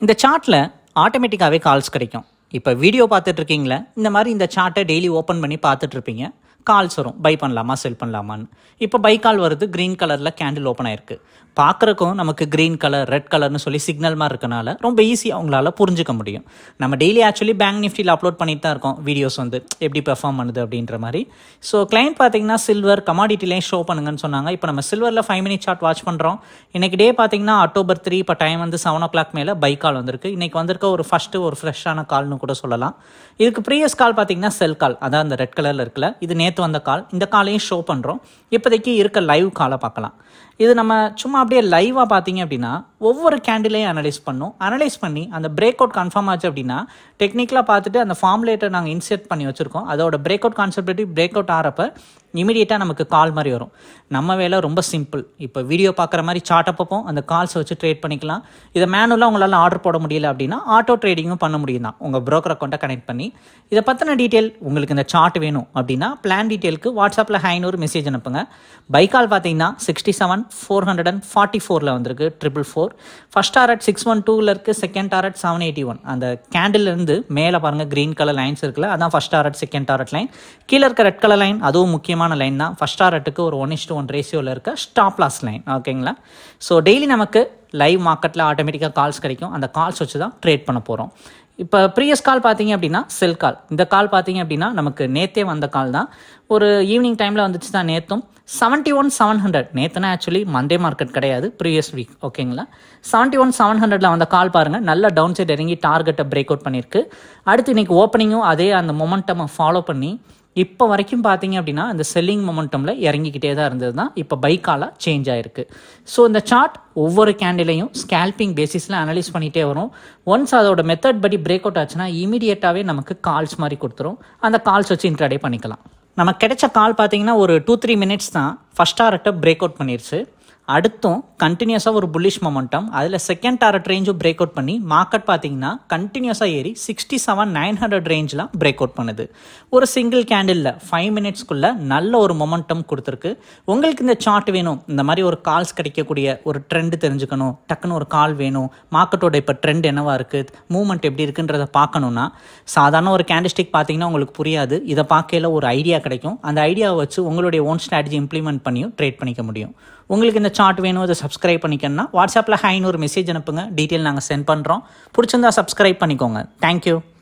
இந்த சார்ட்டில் ஆட்டோமேட்டிக்காகவே கால்ஸ் கிடைக்கும் இப்போ வீடியோ பார்த்துட்டு இருக்கீங்களா இந்த மாதிரி இந்த சார்ட்டை டெய்லி ஓப்பன் பண்ணி பார்த்துட்டு இருப்பீங்க கால்ஸ் வரும் பை பண்ணலாமா செல் பண்ணலாமான்னு இப்போ பை கால் வருது க்ரீன் கலரில் கேண்டில் ஓப்பன் ஆயிருக்கு பார்க்குறக்கும் நமக்கு க்ரீன் கலர் ரெட் கலர்னு சொல்லி சிக்னல் மாதிரி இருக்கனால ரொம்ப ஈஸியாக அவங்களால புரிஞ்சுக்க முடியும் நம்ம டெய்லி ஆக்சுவலி பேங்க் நிஃப்டியில் அப்லோட் பண்ணிட்டு தான் இருக்கோம் வீடியோஸ் வந்து எப்படி பெர்ஃபார்ம் பண்ணுது அப்படின்ற மாதிரி ஸோ கிளைண்ட் பார்த்தீங்கன்னா சில்வர் கமாடிட்டிலையும் ஷோ பண்ணுங்கன்னு சொன்னாங்க இப்போ நம்ம சில்வரில் ஃபைவ் மினிட் சார்ட் வாட்ச் பண்ணுறோம் இன்னைக்கு டே பார்த்தீங்கன்னா அக்டோபர் த்ரீ இப்போ டைம் வந்து செவன் ஓ கிளாக் மேலே பை கால் வந்திருக்கு இன்னைக்கு வந்திருக்க ஒரு ஃபஸ்ட்டு ஒரு ஃப்ரெஷ்ஷான கால்னு கூட சொல்லலாம் இதுக்கு ப்ரீவியஸ் கால் பார்த்தீங்கன்னா செல் கால் அதான் அந்த ரெட் கலரில் இருக்குல்ல இது நேற்று வந்த கால் இந்த காலையும் ஷோ பண்ணுறோம் இப்போதைக்கு இருக்க லைவ் காலை பார்க்கலாம் இது நம்ம சும்மா அப்படியே லைவாக பார்த்தீங்க அப்படின்னா ஒவ்வொரு கேண்டிலையும் அனலைஸ் பண்ணும் அனலைஸ் பண்ணி அந்த பிரேக் அவுட் கன்ஃபார்ம் ஆச்சு அப்படின்னா டெக்னிக்கலாக பார்த்துட்டு அந்த ஃபார்முலேட்டர் நாங்கள் இன்செர்ட் பண்ணி வச்சுருக்கோம் அதோட break out concept break out ஆகிறப்ப இமீடியட்டாக நமக்கு கால் மாதிரி வரும் நம்ம வேலை ரொம்ப சிம்பிள் இப்போ வீடியோ பார்க்குற மாதிரி சார்ட்டை பார்ப்போம் அந்த கால்ஸை வச்சு ட்ரேட் பண்ணிக்கலாம் இதை மேனுவலாக உங்களால் ஆர்டர் போட முடியல அப்படின்னா ஆட்டோ ட்ரேடிங்கும் பண்ண முடியும் தான் உங்கள் ப்ரோக்கர் அக்கௌண்ட்டை கனெக்ட் பண்ணி இதை பற்றின டீட்டெயில் உங்களுக்கு இந்த சார்ட் வேணும் அப்படின்னா பிளான் டீட்டெயிலுக்கு வாட்ஸ்அப்பில் ஹைன்னு ஒரு மெசேஜ் அனுப்புங்க பை கால் பார்த்தீங்கன்னா sixty seven four hundred and forty ஃபோரில் வந்திருக்கு triple four first target six one டூவில் இருக்குது second target seven eighty one அந்த கேண்டில்லேருந்து மேலே பாருங்கள் க்ரீன் கலர் லைன்ஸ் இருக்குல்ல அதான் first target second target line கீழே இருக்க ரெட் கலர் லைன் அதுவும் முக்கியமான லைன் தான் ஃபஸ்ட் டாரட்டுக்கு ஒரு ஒன் இஸ்டு ஒன் ரேஷியோவில் இருக்க ஸ்டாப் லாஸ் லைன் ஓகேங்களா ஸோ டெய்லி நமக்கு லைவ் மார்க்கெட்டில் ஆட்டோமேட்டிக்காக கால்ஸ் கிடைக்கும் அந்த கால்ஸ் வச்சு தான் ட்ரேட் பண்ண போகிறோம் இப்போ ப்ரீவியஸ் கால் பார்த்தீங்க அப்படின்னா செல் கால் இந்த கால் பார்த்தீங்க அப்படின்னா நமக்கு நேத்தே வந்த கால் தான் ஒரு ஈவினிங் டைமில் வந்துச்சு தான் நேற்றும் செவன்ட்டி ஒன் செவன் ஹண்ட்ரட் நேற்றுனா ஆக்சுவலி மண்டே மார்க்கெட் கிடையாது ப்ரீவியஸ் வீக் ஓகேங்களா செவன்ட்டி ஒன் செவன் ஹண்ட்ரடில் வந்த கால் பாருங்கள் நல்ல டவுன் சைட் இறங்கி டார்கெட்டை பிரேக் அவுட் பண்ணியிருக்கு அடுத்து இன்னைக்கு ஓப்பனிங்கும் அதே அந்த மொமெண்டமை ஃபாலோ பண்ணி இப்போ வரைக்கும் பார்த்தீங்க அப்படின்னா இந்த செல்லிங் மொமெண்டமில் இறங்கிக்கிட்டே தான் இருந்தது தான் இப்போ பைக்காலாக சேஞ்ச் ஆயிருக்கு ஸோ இந்த சார்ட் ஒவ்வொரு கேண்டிலையும் ஸ்கேல்பிங் பேசிஸில் அனலைஸ் பண்ணிகிட்டே வரும் ஒன்ஸ் அதோட மெத்தட் படி பிரேக் அவுட் ஆச்சுன்னா இமீடியட்டாகவே நமக்கு கால்ஸ் மாதிரி கொடுத்துரும் அந்த கால்ஸ் வச்சு இன்ட்ராடே பண்ணிக்கலாம் நமக்கு கிடைச்ச கால் பார்த்தீங்கன்னா ஒரு டூ த்ரீ மினிட்ஸ் தான் ஃபஸ்ட் டாரட்டை பிரேக் அவுட் பண்ணிருச்சு அடுத்தும் கண்டினியூஸாக ஒரு புல்லிஷ் மொமெண்டம் அதில் செகண்ட் டாரட் ரேஞ்சும் பிரேக் அவுட் பண்ணி மார்க்கெட் பார்த்தீங்கன்னா கண்டினியூஸாக ஏறி சிக்ஸ்டி செவன் நைன் ஹண்ட்ரட் ரேஞ்செலாம் பிரேக் அவுட் பண்ணுது ஒரு சிங்கிள் கேண்டிலில் ஃபைவ் மினிட்ஸ்க்குள்ளே நல்ல ஒரு மொமெண்டம் கொடுத்துருக்கு உங்களுக்கு இந்த சார்ட் வேணும் இந்த மாதிரி ஒரு கால்ஸ் கிடைக்கக்கூடிய ஒரு ட்ரெண்டு தெரிஞ்சுக்கணும் டக்குன்னு ஒரு கால் வேணும் மார்க்கெட்டோட இப்போ ட்ரெண்ட் என்னவா இருக்குது மூவ்மெண்ட் எப்படி இருக்குன்றதை பார்க்கணுன்னா சாதாரண ஒரு கேண்டிஸ்டிக் பார்த்தீங்கன்னா உங்களுக்கு புரியாது இதை பார்க்கையில் ஒரு ஐடியா கிடைக்கும் அந்த ஐடியாவை வச்சு உங்களுடைய ஓன் ஸ்ட்ராட்டஜி இம்ப்ளிமெண்ட் பண்ணியும் ட்ரேட் பண்ணிக்க முடியும் உங்களுக்கு இந்த சார்ட் வேணும் அதை சப்ஸ்கிரைப் பண்ணிக்கணும்னா வாட்ஸ்அப்பில் ஹைன்னு ஒரு மெசேஜ் அனுப்புங்க டீட்டெயில் நாங்கள் சென்ட் பண்ணுறோம் பிடிச்சிருந்தா சப்ஸ்கிரைப் பண்ணிக்கோங்க தேங்க்யூ